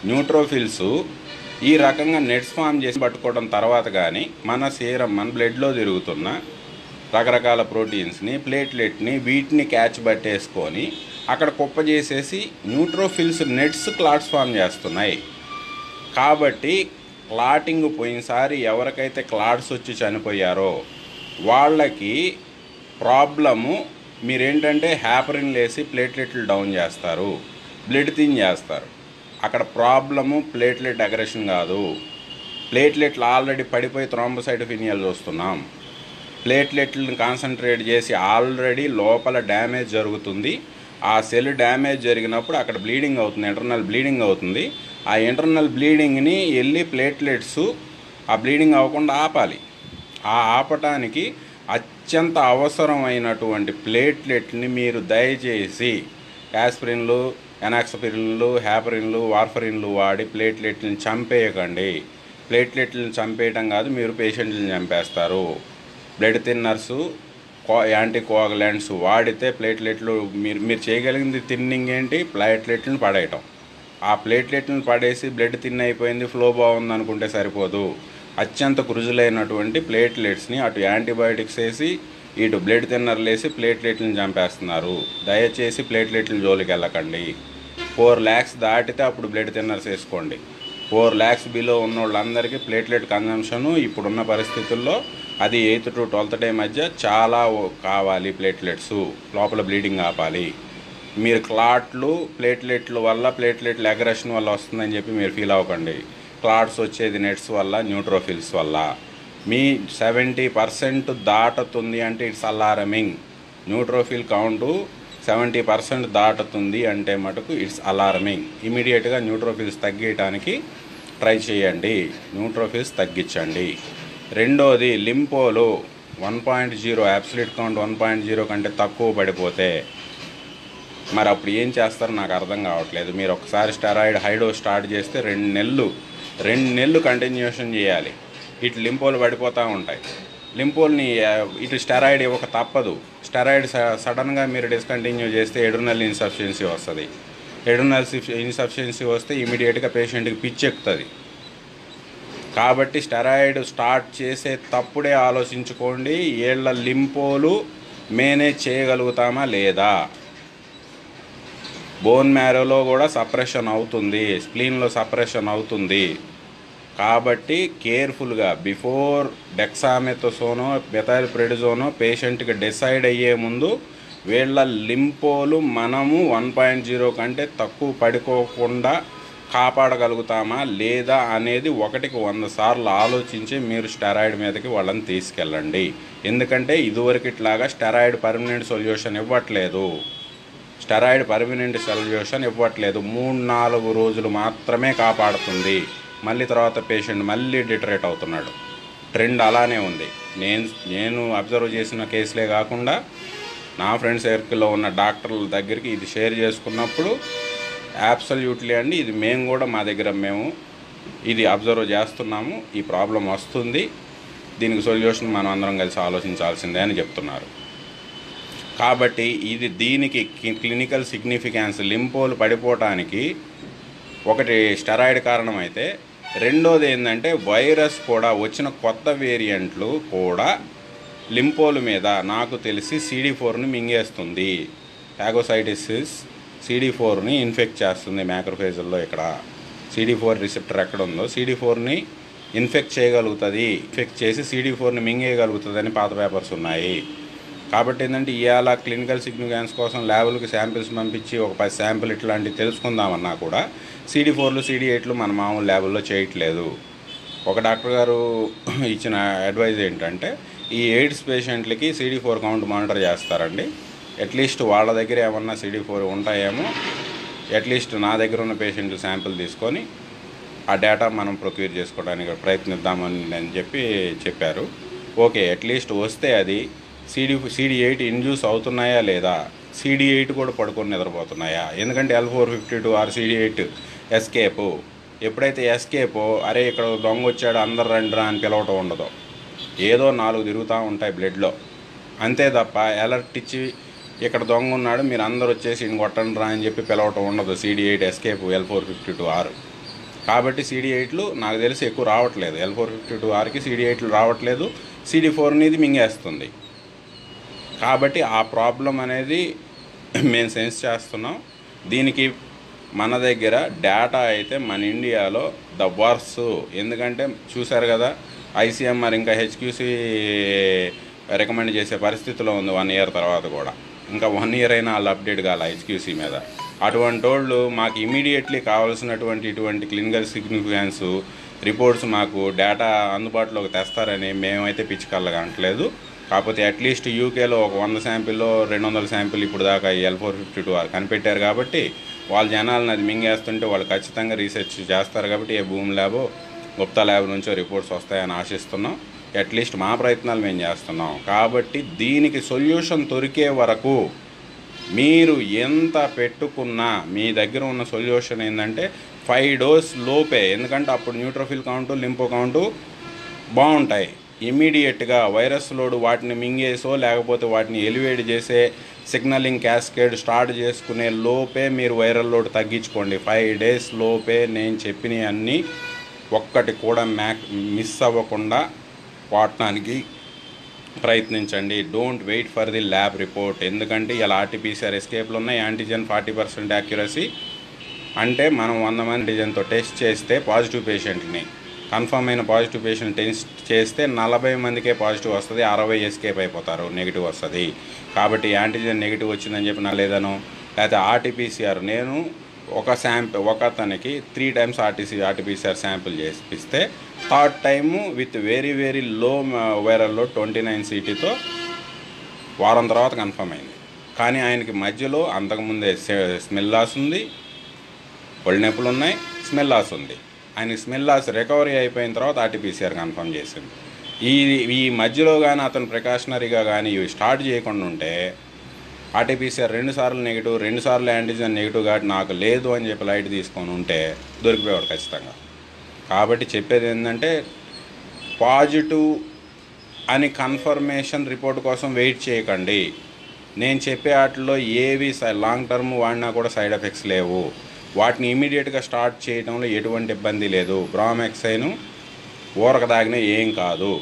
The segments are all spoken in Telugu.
న్యూట్రోఫిల్స్ ఈ రకంగా నెట్స్ ఫామ్ చేసి పట్టుకోవడం తర్వాత కానీ మన సీరం మన బ్లడ్లో తిరుగుతున్న రకరకాల ప్రోటీన్స్ని ప్లేట్లెట్ని వీటిని క్యాచ్ పట్టేసుకొని అక్కడ కుప్ప చేసేసి న్యూట్రోఫిల్స్ నెట్స్ క్లాట్స్ ఫామ్ చేస్తున్నాయి కాబట్టి క్లాటింగ్ పోయినసారి ఎవరికైతే క్లాట్స్ వచ్చి చనిపోయారో వాళ్ళకి ప్రాబ్లము మీరేంటంటే హ్యాపరిన్ లేసి ప్లేట్లెట్లు డౌన్ చేస్తారు బ్లడ్ థిన్ చేస్తారు అక్కడ ప్రాబ్లము ప్లేట్లెట్ అగ్రెషన్ కాదు ప్లేట్లెట్లు ఆల్రెడీ పడిపోయి థ్రాంబోసైటోఫినియల్ చూస్తున్నాం ప్లేట్లెట్లను కాన్సన్ట్రేట్ చేసి ఆల్రెడీ లోపల డ్యామేజ్ జరుగుతుంది ఆ సెల్ డ్యామేజ్ జరిగినప్పుడు అక్కడ బ్లీడింగ్ అవుతుంది ఇంటర్నల్ బ్లీడింగ్ అవుతుంది ఆ ఇంటర్నల్ బ్లీడింగ్ని వెళ్ళి ప్లేట్లెట్స్ ఆ బ్లీడింగ్ అవ్వకుండా ఆపాలి ఆ ఆపటానికి అత్యంత అవసరమైనటువంటి ప్లేట్లెట్ని మీరు దయచేసి యాస్పిరిన్లు ఎనాక్సపిరిన్లు హ్యాపరిన్లు వార్ఫరిన్లు వాడి ప్లేట్లెట్లను చంపేయకండి ప్లేట్లెట్లను చంపేయటం కాదు మీరు పేషెంట్లను చంపేస్తారు బ్లడ్ థిన్నర్సు కో యాంటీ కోగలెంట్స్ వాడితే ప్లేట్లెట్లు మీరు మీరు చేయగలిగింది థిన్నింగ్ ఏంటి ప్లేట్లెట్లను పడేయటం ఆ ప్లేట్లెట్లను పడేసి బ్లడ్ థిన్ అయిపోయింది ఫ్లో బాగుంది అనుకుంటే సరిపోదు అత్యంత కురుజులైనటువంటి ప్లేట్లెట్స్ని అటు యాంటీబయాటిక్స్ వేసి ఇటు బ్లడ్ థిన్నర్లు వేసి ప్లేట్లెట్లను చంపేస్తున్నారు దయచేసి ప్లేట్లెట్ల జోలికి వెళ్ళకండి ఫోర్ ల్యాక్స్ దాటితే అప్పుడు బ్లడ్ థిన్నర్స్ వేసుకోండి ఫోర్ ల్యాక్స్ బిలో ఉన్న వాళ్ళందరికీ ప్లేట్లెట్ కన్జంప్షను ఇప్పుడున్న పరిస్థితుల్లో అది ఎయిత్ టు ట్వెల్త్ డే మధ్య చాలా ఓ- కావాలి ప్లేట్లెట్స్ లోపల బ్లీడింగ్ ఆపాలి మీరు క్లాట్లు ప్లేట్లెట్ల వల్ల ప్లేట్లెట్ల అగ్రెషన్ వల్ల వస్తుందని చెప్పి మీరు ఫీల్ అవ్వకండి క్లాట్స్ వచ్చేది నెట్స్ వల్ల న్యూట్రోఫిల్స్ వల్ల మీ సెవెంటీ పర్సెంట్ దాటుతుంది అంటే it's alarming neutrophil count seventy percent దాటుతుంది అంటే మటుకు ఇట్స్ అలారమింగ్ ఇమీడియట్గా న్యూట్రోఫిల్స్ తగ్గించడానికి ట్రై చేయండి న్యూట్రోఫిల్స్ తగ్గించండి రెండోది లింపోలు one point zero absolute count one point zero కంటే తక్కువ పడిపోతే మరి అప్పుడు ఏం చేస్తారో నాకు అర్థం కావట్లేదు మీరు ఒకసారి స్టెరాయిడ్ హైడో స్టార్ట్ చేస్తే రెండు నెలలు రెండు నెలలు కంటిన్యూషన్ చేయాలి ఇటు లింపోలు పడిపోతూ ఉంటాయి లింపోల్ని ఆ, ఇటు స్టెరాయిడ్ ఇవ్వక తప్పదు స్టెరాయిడ్ స- సడన్గా మీరు డిస్కంటిన్యూ చేస్తే ఎడునల్ ఇన్సఫిషియన్సీ వస్తుంది ఎడునల్ ఇన్సఫిషియన్సీ వస్తే ఇమీడియట్గా పేషెంట్కి పిచ్చెక్కుతుంది కాబట్టి స్టెరాయిడ్ స్టార్ట్ చేసే తప్పుడే ఆలోచించుకోండి ఏళ్ళ లింపోలు మేనేజ్ చేయగలుగుతామా లేదా బోన్ మ్యారోలో కూడా సప్రెషన్ అవుతుంది స్ప్లీన్లో సప్రెషన్ అవుతుంది కాబట్టి కేర్ఫుల్గా బిఫోర్ డెక్సామెథోసోనో మెథైల్ ప్రెడిజోనో పేషెంట్కి డిసైడ్ అయ్యే ముందు వీళ్ళ లింపోలు మనము వన్ పాయింట్ జీరో కంటే తక్కువ పడుకోకుండా కాపాడగలుగుతామా లేదా అనేది ఒకటికి వంద సార్లు ఆలోచించి మీరు స్టెరాయిడ్ మీదకి వాళ్ళని తీసుకెళ్ళండి ఎందుకంటే ఇదివరకు ఇట్లాగా స్టెరాయిడ్ పర్మనెంట్ సొల్యూషన్ ఇవ్వట్లేదు స్టెరాయిడ్ పర్మనెంట్ సొల్యూషన్ ఇవ్వట్లేదు మూడు నాలుగు రోజులు మాత్రమే కాపాడుతుంది మళ్ళీ తర్వాత పేషెంట్ మళ్ళీ డిటరేట్ అవుతున్నాడు ట్రెండ్ అలానే ఉంది నేను నేను అబ్జర్వ్ చేసిన కేసులే కాకుండా నా ఫ్రెండ్ సర్కిల్లో ఉన్న డాక్టర్ల దగ్గరికి ఇది షేర్ చేసుకున్నప్పుడు యాబ్సల్యూట్లీ అండి ఇది మేము కూడా మా దగ్గర మేము ఇది అబ్జర్వ్ చేస్తున్నాము ఈ ప్రాబ్లం వస్తుంది దీనికి సొల్యూషన్ మనం అందరం కలిసి ఆలోచించాల్సిందే అని చెప్తున్నారు కాబట్టి ఇది దీనికి కి- క్లినికల్ సిగ్నిఫికెన్స్ లింపోలు పడిపోవటానికి ఒకటి స్టెరాయిడ్ కారణం అయితే రెండోది ఏంటంటే వైరస్ కూడా వచ్చిన కొత్త వేరియంట్లు కూడా లింపోల మీద నాకు తెలిసి సిడి ఫోర్ని మింగేస్తుంది ప్యాగోసైటిసిస్ సిడి ఫోర్ని ఇన్ఫెక్ట్ చేస్తుంది మ్యాక్రోఫేజల్లో ఇక్కడ సిడి ఫోర్ రిసెప్టర్ ఎక్కడ ఉందో సిడి ఫోర్ని ఇన్ఫెక్ట్ చేయగలుగుతుంది ఇన్ఫెక్ట్ చేసి సిడి ఫోర్ని మింగేయగలుగుతుందని పాత పేపర్స్ ఉన్నాయి కాబట్టి ఏంటంటే ఇవాళ క్లినికల్ సిగ్నిఫికెన్స్ కోసం ల్యాబులకి శాంపిల్స్ పంపించి ఒక పది శాంపిల్ ఇట్లాంటివి తెలుసుకుందామన్నా కూడా సిడి ఫోర్లు సిడి ఎయిట్లు మన మామూలు ల్యాబుల్లో చేయట్లేదు ఒక డాక్టర్ గారు ఇచ్చిన అడ్వైజ్ ఏంటంటే ఈ ఎయిడ్స్ పేషెంట్లకి సిడి ఫోర్ కౌంట్ మానిటర్ చేస్తారండి అట్లీస్ట్ వాళ్ళ దగ్గర ఏమన్నా సిడి ఫోర్ ఉంటాయేమో అట్లీస్ట్ నా దగ్గర ఉన్న పేషెంట్ శాంపిల్ తీసుకొని ఆ డేటా మనం ప్రొక్యూర్ చేసుకోవడానికి ప్రయత్నిద్దామని అని చెప్పి చెప్పారు ఓకే అట్లీస్ట్ వస్తే అది సిడి సిడి ఎయిట్ ఇండ్యూస్ అవుతున్నాయా లేదా సిడి ఎయిట్ కూడా పడుకొని నిద్రపోతున్నాయా ఎందుకంటే L four fifty two R CD eight escape ఎప్పుడైతే ఎస్కేపో అరే ఇక్కడ దొంగ వచ్చాడు అందరు రండిరా అని పిలవటం ఉండదు ఏదో నాలుగు తిరుగుతూ ఉంటాయి బ్లడ్లో అంతే తప్ప అలర్ట్ ఇచ్చి ఇక్కడ దొంగ ఉన్నాడు మీరు అందరు వచ్చేసి ఈయన కొట్టండి రా అని చెప్పి పిలవటం ఉండదు CD eight escape L four fifty two R కాబట్టి సిడి ఎయిట్లు నాకు తెలిసి ఎక్కువ రావట్లేదు ఎల్ ఫోర్ ఫిఫ్టీ టూ ఆర్కి సిడి ఎయిట్లు రావట్లేదు సిడి ఫోర్ అనేది మింగేస్తుంది కాబట్టి ఆ ప్రాబ్లం అనేది మేము సెన్స్ చేస్తున్నాం దీనికి మన దగ్గర డేటా అయితే మన ఇండియాలో ద వర్స్ ఎందుకంటే చూశారు కదా ఐసీఎంఆర్ ఇంకా హెచ్క్యూసీ రికమెండ్ చేసే పరిస్థితిలో ఉంది వన్ ఇయర్ తర్వాత కూడా ఇంకా వన్ ఇయర్ అయినా వాళ్ళు అప్డేట్ కాల హెచ్క్యూసీ మీద అటువంటి వాళ్ళు మాకు ఇమీడియట్లీ కావాల్సినటువంటి ఇటువంటి క్లినికల్ సిగ్నిఫికెన్స్ రిపోర్ట్స్ మాకు డేటా అందుబాటులోకి తెస్తారని మేమైతే పిచ్చికల్లగా అంటలేదు కాకపోతే అట్లీస్ట్ యూకేలో ఒక వంద శాంపిల్లో రెండు వందల శాంపిల్ ఇప్పుడు దాకా ఎల్ ఫోర్ ఫిఫ్టీ టూ కనిపెట్టారు కాబట్టి వాళ్ళ జనాలను అది మింగేస్తుంటే వాళ్ళు ఖచ్చితంగా రీసెర్చ్ చేస్తారు కాబట్టి ఏ భూమి ల్యాబో గుప్తా ల్యాబ్ నుంచో రిపోర్ట్స్ వస్తాయని ఆశిస్తున్నాం అట్లీస్ట్ మా ప్రయత్నాలు మేము చేస్తున్నాం కాబట్టి దీనికి సొల్యూషన్ దొరికే వరకు మీరు ఎంత పెట్టుకున్నా మీ దగ్గర ఉన్న సొల్యూషన్ ఏంటంటే ఫైవ్ డోస్ లోపే ఎందుకంటే అప్పుడు న్యూట్రోఫిల్ కౌంటు లింపో కౌంటు బాగుంటాయి ఇమీడియట్గా వైరస్ లోడ్ వాటిని మింగేసో లేకపోతే వాటిని ఎలివేట్ చేసే సిగ్నలింగ్ క్యాస్కేడ్ స్టార్ట్ చేసుకునే లోపే మీరు వైరల్ లోడ్ తగ్గించుకోండి ఫైవ్ డేస్ లోపే నేను చెప్పినవి అన్నీ ఒక్కటి కూడా మ్యాక్ మిస్ అవ్వకుండా వాడటానికి ప్రయత్నించండి don't wait for the lab report ఎందుకంటే ఇలా ఆర్టీపీసీఆర్ ఎస్కేప్లు ఉన్నాయి యాంటీజెన్ ఫార్టీ పర్సెంట్ యాక్యురసీ అంటే మనం వంద మంది యాంటీజెన్తో టెస్ట్ చేస్తే పాజిటివ్ పేషెంట్ని కన్ఫర్మ్ అయిన పాజిటివ్ పేషెంట్ టెస్ట్ చేస్తే నలభై మందికే పాజిటివ్ వస్తుంది అరవై ఎస్కేప్ అయిపోతారు నెగిటివ్ వస్తుంది కాబట్టి యాంటీజెన్ నెగిటివ్ వచ్చిందని చెప్పి నా లేదను లేకపోతే ఆర్టీపీసీఆర్ నేను ఒక శాంపిల్ ఒక అతనికి three times RTC RTPCR sample చేసిస్తే third time with very very low వైరల్లో ట్వంటీ నైన్ సిటీతో వారం తర్వాత కన్ఫర్మ్ అయింది కానీ ఆయనకి మధ్యలో అంతకుముందే స్మెల్ లాస్ ఉంది ఒళ్ళు నొప్పులు ఉన్నాయి స్మెల్ లాస్ ఉంది ఆయనకి స్మెల్ లాస్ రికవరీ అయిపోయిన తర్వాత ఆర్టీపీసీఆర్ కన్ఫర్మ్ చేసింది ఈ ఈ మధ్యలో కానీ అతను ప్రికాషనరీగా కానీ ఇవి స్టార్ట్ చేయకుండా ఉంటే ఆర్టీపీసీఆర్ రెండు సార్లు నెగిటివ్ రెండు సార్లు యాంటీజెన్ నెగిటివ్ కాబట్టి నాకు లేదు అని చెప్పి లైట్ తీసుకొని ఉంటే దొరికిపోయాడు ఖచ్చితంగా కాబట్టి చెప్పేది ఏంటంటే పాజిటివ్ అని కన్ఫర్మేషన్ రిపోర్ట్ కోసం వెయిట్ చేయకండి నేను చెప్పే వాటిలో ఏవి లాంగ్ టర్మ్ వాడినా కూడా సైడ్ ఎఫెక్ట్స్ లేవు వాటిని ఇమీడియట్గా స్టార్ట్ చేయడంలో ఎటువంటి ఇబ్బంది లేదు బ్రామెక్సైను ఊరక తాగినా ఏం కాదు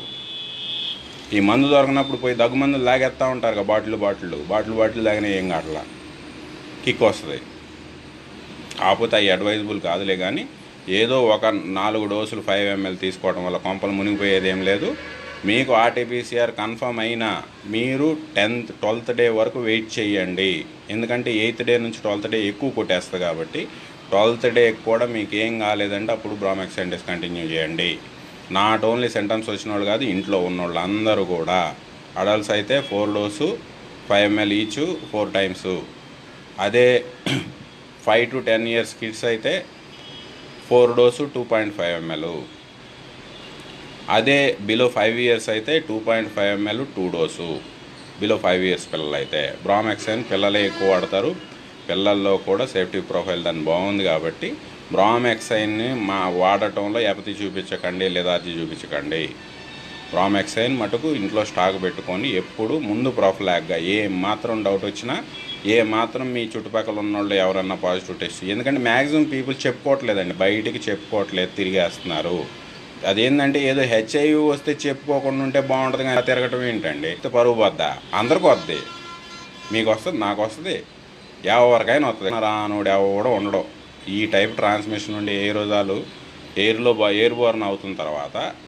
ఈ మందు దొరకనప్పుడు పోయి దగ్గు మందులు లాగేస్తూ ఉంటారు కదా బాటిల్ బాటిల్ బాటిల్ బాటిల్ తాగినా ఏం కావట్లా కిక్ వస్తుంది కాకపోతే అవి అడ్వైజబుల్ కాదులే కానీ ఏదో ఒక నాలుగు డోసులు ఫైవ్ ఎంఎల్ తీసుకోవడం వల్ల కొంపలు మునిగిపోయేది ఏం లేదు మీకు ఆర్టీపీసీఆర్ కన్ఫర్మ్ అయినా మీరు టెన్త్ ట్వెల్త్ డే వరకు వెయిట్ చేయండి ఎందుకంటే ఎయిత్ డే నుంచి ట్వెల్త్ డే ఎక్కువ కొట్టేస్తుంది కాబట్టి ట్వెల్త్ డే కూడా మీకు ఏం కాలేదంటే అప్పుడు బ్రామెక్సైన్ డిస్కంటిన్యూ చేయండి నాట్ ఓన్లీ సెంటమ్స్ వచ్చిన వాళ్ళు కాదు ఇంట్లో ఉన్నోళ్ళు అందరూ కూడా అడల్ట్స్ అయితే four dose five ML each four times అదే five to ten years kids అయితే four dose two point five ML అదే బిలో ఫైవ్ ఇయర్స్ అయితే two point five ML two dose below five years పిల్లలు అయితే బ్రామెక్సైన్ పిల్లలే ఎక్కువ వాడతారు పిల్లల్లో కూడా సేఫ్టీ ప్రొఫైల్ దాని బాగుంది కాబట్టి బ్రామెక్సైన్ని మా వాడటంలో ఎపతి చూపించకండి లేదా అది చూపించకండి బ్రామెక్సైన్ మటుకు ఇంట్లో స్టాక్ పెట్టుకొని ఎప్పుడు ముందు ప్రొఫ్లాగ్గా ఏ మాత్రం డౌట్ వచ్చినా ఏ మాత్రం మీ చుట్టుపక్కల ఉన్న వాళ్ళు ఎవరన్నా పాజిటివ్ టెస్ట్ ఎందుకంటే మ్యాక్సిమం పీపుల్ చెప్పుకోవట్లేదండి బయటికి చెప్పుకోవట్లేదు తిరిగేస్తున్నారు అదేంటంటే ఏదో హెచ్ఐవి వస్తే చెప్పుకోకుండా ఉంటే బాగుంటుంది కానీ తిరగటం ఏంటండి పరువు వద్దా అందరికి వద్ది మీకు వస్తుంది నాకు వస్తుంది ఎవరికైనా వస్తుంది రానుడు ఎవడో ఉండడు ఈ టైప్ ట్రాన్స్మిషన్ నుండి ఏ రోజాలు ఎయిర్లో ఎయిర్ బోర్న్ అవుతున్న తర్వాత